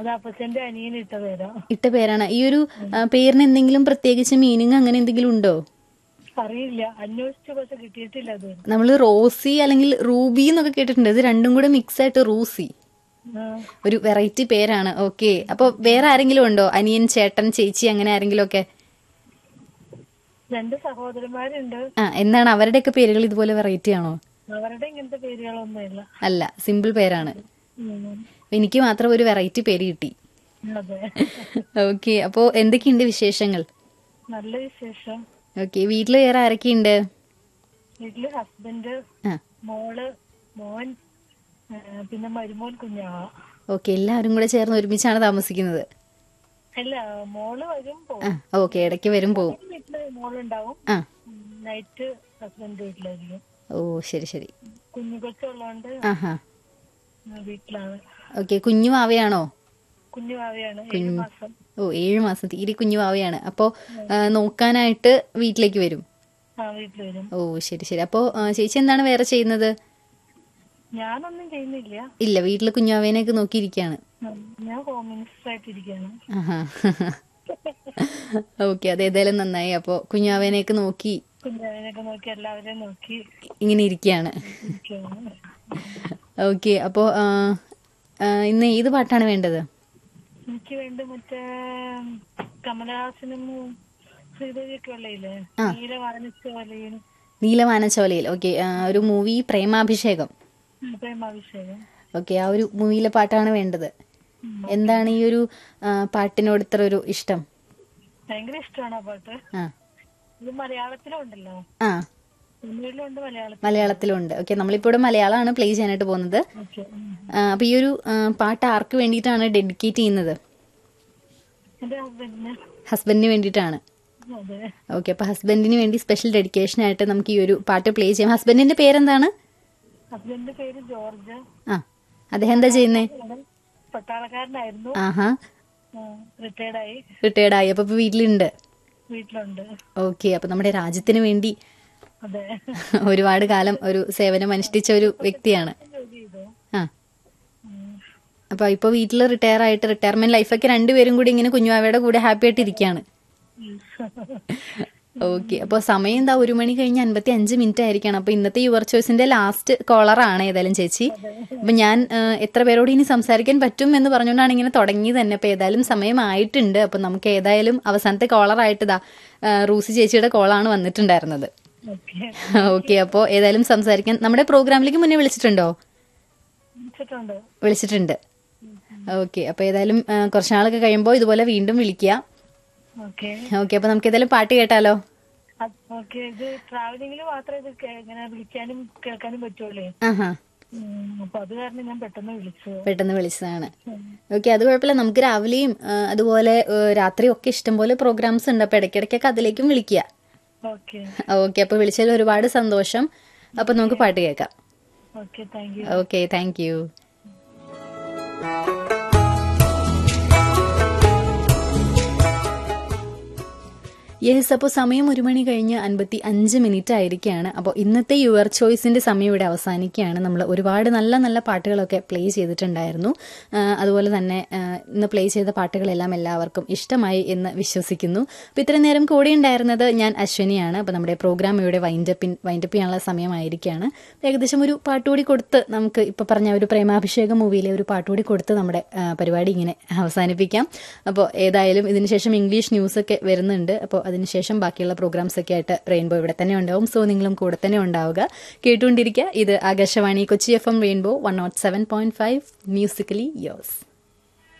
അത് അപ്പച്ചന്റെ അനിയൻ ഇട്ട പേരാ ഇട്ട പേരാണ് ഈ ഒരു ആ, പേരിന് എന്തെങ്കിലും പ്രത്യേകിച്ച് മീനിങ് അങ്ങനെ എന്തെങ്കിലും ഉണ്ടോ അറിയില്ല അന്വേഷിച്ചു പക്ഷെ കിട്ടിയിട്ടില്ല അത് നമ്മൾ റോസി അല്ലെങ്കിൽ റൂബി എന്നൊക്കെ കേട്ടിട്ടുണ്ട് ഇത് രണ്ടും കൂടെ മിക്സ് ആയിട്ട് റൂസി ആ, ഒരു വെറൈറ്റി പേരാണ് ഓക്കെ അപ്പൊ വേറെ ആരെങ്കിലും ഉണ്ടോ അനിയൻ ചേട്ടൻ ചേച്ചി അങ്ങനെ ആരെങ്കിലും ഒക്കെ രണ്ട് സഹോദരന്മാരുണ്ട് ആ എന്താണ് അവരുടെയൊക്കെ പേരുകൾ ഇതുപോലെ വെറൈറ്റി ആണോ അവരുടെ ഇങ്ങനത്തെ പേരുകളൊന്നുമില്ല അല്ല സിമ്പിൾ പേരാണ് ഉം. എനിക്ക് മാത്രം ഒരു വെറൈറ്റി പേര് കിട്ടി അതെ ഓക്കെ അപ്പോ എന്തൊക്കെയുണ്ട് വിശേഷങ്ങൾ നല്ല വിശേഷം ഓക്കെ വീട്ടിൽ വേറെ ആരൊക്കെയുണ്ട് വീട്ടില് ഹസ്ബൻഡ് ആ മോള് മോൻ ആ, പിന്നെ മരുമോൻ കുഞ്ഞാവ ഓക്കെ എല്ലാവരും കൂടെ ചേർന്ന് ഒരുമിച്ചാണ് താമസിക്കുന്നത് അല്ല മോള് വരും ആ പോകും ഓക്കെ ഇടയ്ക്ക് വരും പോവും വീട്ടില് മോളുണ്ടാവും ആ നൈറ്റ് ഹസ്ബൻഡ് വീട്ടിലായിരിക്കും ഓ ശരി ശരി കുഞ്ഞു കൊച്ചുള്ളതുകൊണ്ട് ആഹാ വീട്ടിലാണ് ഓക്കെ കുഞ്ഞു വാവയാണോ കുഞ്ഞു ഭാവിയാണ് ഏഴ് മാസം ഓ ഏഴ് മാസം തീരെ കുഞ്ഞു വാവയാണ് അപ്പോ ആ, നോക്കാനായിട്ട് വീട്ടിലേക്ക് വരും ആ വീട്ടിൽ വരും ഓ ശരി ശരി അപ്പോ ആ, ചേച്ചി എന്താണ് വേറെ ചെയ്യുന്നത് ഞാനൊന്നും ചെയ്യുന്നില്ല ഇല്ല വീട്ടിൽ കുഞ്ഞാവേനെയൊക്കെ നോക്കിയിരിക്കുകയാണ് ഉം, ഞാൻ ഹോം മിനിസ്റ്റർ ആയിട്ടിരിക്കുകയാണ് ആഹാ ഓക്കെ അത് ഏതായാലും നന്നായി അപ്പോ കുഞ്ഞാവേനെയൊക്കെ നോക്കി കുഞ്ഞാവിനൊക്കെ നോക്കി എല്ലാവരെയും നോക്കി ഇങ്ങനെ ഇരിക്കുകയാണ് ഇരിക്കുകയാണ്. ഓക്കെ അപ്പോ ആ, ആ, ഇന്ന് ഏത് പാട്ടാണ് വേണ്ടത് എനിക്ക് വേണ്ടി മറ്റേ കമലഹാസനും ശ്രീദേവിയൊക്കെ ഉള്ളയില്ലേ ആ. നീല വാനിച്ച പോലെയും നീലവാനച്ചോലയിൽ ഓക്കെ ഒരു മൂവി പ്രേമാഭിഷേകം പ്രേമാഭിഷേകം ഓക്കെ ആ ഒരു മൂവിയിലെ പാട്ടാണ് വേണ്ടത് എന്താണ് ഈ ഒരു ആ, പാട്ടിനോട് ഇത്ര ഒരു ഇഷ്ടം ഭയങ്കര ഇഷ്ടമാണ് ആ പാട്ട് ആ ഇത് മലയാളത്തിലും ഉണ്ടല്ലോ ആ തമിഴിലും ഉണ്ട് മലയാളത്തിലും മലയാളത്തിലുണ്ട് ഓക്കെ നമ്മളിപ്പോൾ ഇവിടെ മലയാളമാണ് പ്ലേ ചെയ്യാനായിട്ട് പോകുന്നത് ഓക്കെ ആ, അപ്പൊ ഈ ഒരു ആ, പാട്ട് ആർക്ക് വേണ്ടിയിട്ടാണ് ഡെഡിക്കേറ്റ് ചെയ്യുന്നത് എന്റെ ഹസ്ബൻഡിന് ഹസ്ബൻഡിന് വേണ്ടിയിട്ടാണ് അതെ ഓക്കെ അപ്പൊ ഹസ്ബൻഡിന് വേണ്ടി സ്പെഷ്യൽ ഡെഡിക്കേഷൻ ആയിട്ട് നമുക്ക് ഈ ഒരു പാട്ട് പ്ലേ ചെയ്യാം ഹസ്ബൻഡിന്റെ പേരെന്താണ് ഹസ്ബൻഡിന്റെ പേര് ജോർജ് ആ അദ്ദേഹം എന്താ ചെയ്യുന്നേ പട്ടാളക്കാരനായിരുന്നു ആഹാ റിട്ടയർഡ് ആയി റിട്ടയർഡ് ആയി അപ്പൊ ഇപ്പൊ വീട്ടിലുണ്ട് വീട്ടിലുണ്ട് ഓക്കെ അപ്പൊ നമ്മുടെ രാജ്യത്തിന് വേണ്ടി അതെ ഒരുപാട് കാലം ഒരു സേവനം അനുഷ്ഠിച്ച ഒരു വ്യക്തിയാണ് ജോലി ചെയ്തു ആ അപ്പൊ ഇപ്പൊ വീട്ടിൽ റിട്ടയർ ആയിട്ട് റിട്ടയർമെന്റ് ലൈഫൊക്കെ രണ്ടുപേരും കൂടി ഇങ്ങനെ കുഞ്ഞുവാവയുടെ കൂടെ ഹാപ്പി ആയിട്ട് ഇരിക്കുകയാണ് ഓക്കെ അപ്പൊ സമയം എന്താ ഒരു മണി കഴിഞ്ഞ് അൻപത്തി അഞ്ച് മിനിറ്റ് ആയിരിക്കണം അപ്പൊ ഇന്നത്തെ യുവർ ചോയ്സിന്റെ ലാസ്റ്റ് കോളറാണ് ഏതായാലും ചേച്ചി അപ്പൊ ഞാൻ ആ, എത്ര പേരോട് ഇനി സംസാരിക്കാൻ പറ്റും എന്ന് പറഞ്ഞുകൊണ്ടാണ് ഇങ്ങനെ തുടങ്ങിയത് തന്നെ അപ്പൊ ഏതായാലും സമയമായിട്ടുണ്ട് അപ്പൊ നമുക്ക് ഏതായാലും അവസാനത്തെ കോളറായിട്ട് ഇതാ ആ, റൂസി ചേച്ചിയുടെ കോളാണ് വന്നിട്ടുണ്ടായിരുന്നത് ഓക്കെ ഓക്കെ അപ്പോൾ ഏതായാലും സംസാരിക്കാൻ നമ്മുടെ പ്രോഗ്രാമിലേക്ക് മുന്നേ വിളിച്ചിട്ടുണ്ടോ വിളിച്ചിട്ടുണ്ട് വിളിച്ചിട്ടുണ്ട് ഓക്കെ അപ്പൊ ഏതായാലും ആ, കുറച്ച് നാളൊക്കെ കഴിയുമ്പോൾ ഇതുപോലെ വീണ്ടും വിളിക്കുക ഓക്കെ ഓക്കെ അപ്പൊ നമുക്ക് ഏതായാലും പാട്ട് കേട്ടാലോ ഓക്കെ ഇത് ട്രാവലിംഗിൽ മാത്രമേ ഇത് കേ- ഇങ്ങനെ വിളിക്കാനും കേൾക്കാനും പറ്റുള്ളൂ ആഹാ ഉം, അപ്പൊ അത് കാരണം ഞാൻ പെട്ടെന്ന് വിളിച്ചു പെട്ടെന്ന് വിളിച്ചതാണ് ഓക്കെ അത് കുഴപ്പമില്ല നമുക്ക് രാവിലെയും ആ, അതുപോലെ ആ, രാത്രിയും ഒക്കെ ഇഷ്ടംപോലെ പ്രോഗ്രാംസ് ഉണ്ട് അപ്പൊ ഇടയ്ക്കിടയ്ക്കൊക്കെ അതിലേക്കും വിളിക്കുക ഓക്കെ ഓക്കെ അപ്പൊ വിളിച്ചതിൽ ഒരുപാട് സന്തോഷം അപ്പൊ നമുക്ക് പാട്ട് കേൾക്കാം okay thank you okay thank you yes അപ്പോൾ സമയം ഒരു മണി കഴിഞ്ഞ് അൻപത്തി അഞ്ച് മിനിറ്റ് ആയിരിക്കുകയാണ് അപ്പോൾ ഇന്നത്തെ യുവർ ചോയ്സിന്റെ സമയം ഇവിടെ അവസാനിക്കുകയാണ് നമ്മൾ ഒരുപാട് നല്ല നല്ല പാട്ടുകളൊക്കെ പ്ലേ ചെയ്തിട്ടുണ്ടായിരുന്നു ആ, അതുപോലെ തന്നെ ആ, ഇന്ന് പ്ലേ ചെയ്ത പാട്ടുകളെല്ലാം എല്ലാവർക്കും ഇഷ്ടമായി എന്ന് വിശ്വസിക്കുന്നു അപ്പോൾ ഇത്രയും നേരം കൂടെ ഉണ്ടായിരുന്നത് ഞാൻ അശ്വനിയാണ് അപ്പോൾ നമ്മുടെ പ്രോഗ്രാം ഇവിടെ വൈൻഡപ്പിൻ വൈൻഡപ്പ് ചെയ്യാനുള്ള സമയമായിരിക്കുകയാണ് ഏകദേശം ഒരു പാട്ടുകൂടി കൊടുത്ത് നമുക്ക് ഇപ്പോൾ പറഞ്ഞ ഒരു പ്രേമാഭിഷേകം മൂവിയിലെ ഒരു പാട്ടുകൂടി കൊടുത്ത് നമ്മുടെ ആ, പരിപാടി ഇങ്ങനെ അവസാനിപ്പിക്കാം അപ്പോൾ ഏതായാലും ഇതിനുശേഷം ഇംഗ്ലീഷ് ന്യൂസൊക്കെ വരുന്നുണ്ട് അപ്പോൾ അതിനുശേഷം ബാക്കിയുള്ള പ്രോഗ്രാംസ് ഒക്കെ ആയിട്ട് റെയിൻബോ ഇവിടെ തന്നെ ഉണ്ടാവും സോ നിങ്ങളും കൂടെ തന്നെ ഉണ്ടാവുക കേട്ടുകൊണ്ടിരിക്കുക ഇത് Akashvani Kochi F M rainbow one nought seven point five musically യോസ്